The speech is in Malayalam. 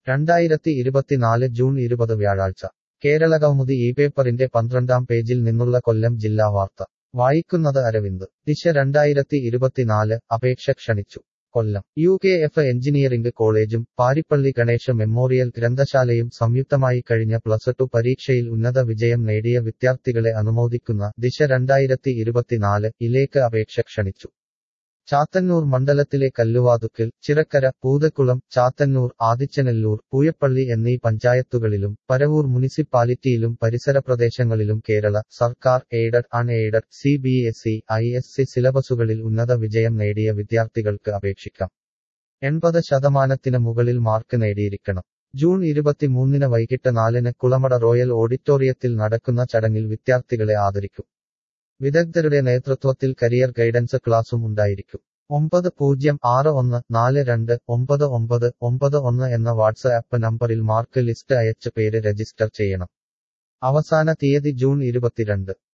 രണ്ടായിരത്തി ഇരുപത്തിനാല് ജൂൺ ഇരുപത് വ്യാഴാഴ്ച കേരളകൗമുദി ഈ പേപ്പറിന്റെ പന്ത്രണ്ടാം പേജിൽ നിന്നുള്ള കൊല്ലം ജില്ലാ വാർത്ത വായിക്കുന്നത് അരവിന്ദ് ദിശ രണ്ടായിരത്തി ഇരുപത്തിനാല് അപേക്ഷ ക്ഷണിച്ചു Kollam U K F engineering കോളേജും പാരിപ്പള്ളി ഗണേശ മെമ്മോറിയൽ ഗ്രന്ഥശാലയും സംയുക്തമായി കഴിഞ്ഞ പ്ലസ് ടു പരീക്ഷയിൽ ഉന്നത വിജയം നേടിയ വിദ്യാർത്ഥികളെ അനുമോദിക്കുന്ന ദിശ രണ്ടായിരത്തി ഇരുപത്തിനാല് ഇലേക്ക് അപേക്ഷ ക്ഷണിച്ചു ചാത്തന്നൂർ മണ്ഡലത്തിലെ കല്ലുവാതുക്കൽ ചിറക്കര പൂതക്കുളം ചാത്തന്നൂർ ആദിച്ചനെല്ലൂർ പൂയപ്പള്ളി എന്നീ പഞ്ചായത്തുകളിലും പരവൂർ മുനിസിപ്പാലിറ്റിയിലും പരിസര പ്രദേശങ്ങളിലും കേരള സർക്കാർ aided unaided C B S E I S C സിലബസുകളിൽ ഉന്നത വിജയം നേടിയ വിദ്യാർത്ഥികൾക്ക് അപേക്ഷിക്കാം എൺപത് ശതമാനത്തിന് മുകളിൽ മാർക്ക് നേടിയിരിക്കണം ജൂൺ ഇരുപത്തിമൂന്നിന് വൈകിട്ട് നാലിന് കുളമട റോയൽ ഓഡിറ്റോറിയത്തിൽ നടക്കുന്ന ചടങ്ങിൽ വിദ്യാർത്ഥികളെ ആദരിക്കും വിദഗ്ധരുടെ നേതൃത്വത്തിൽ കരിയർ ഗൈഡൻസ് ക്ലാസും ഉണ്ടായിരിക്കും ഒമ്പത് പൂജ്യം ആറ് ഒന്ന് നാല് രണ്ട് ഒമ്പത് ഒമ്പത് ഒമ്പത് ഒന്ന് എന്ന വാട്സ്ആപ്പ് നമ്പറിൽ മാർക്ക് ലിസ്റ്റ് അയച്ച് പേര് രജിസ്റ്റർ ചെയ്യണം അവസാന തീയതി ജൂൺ ഇരുപത്തിരണ്ട്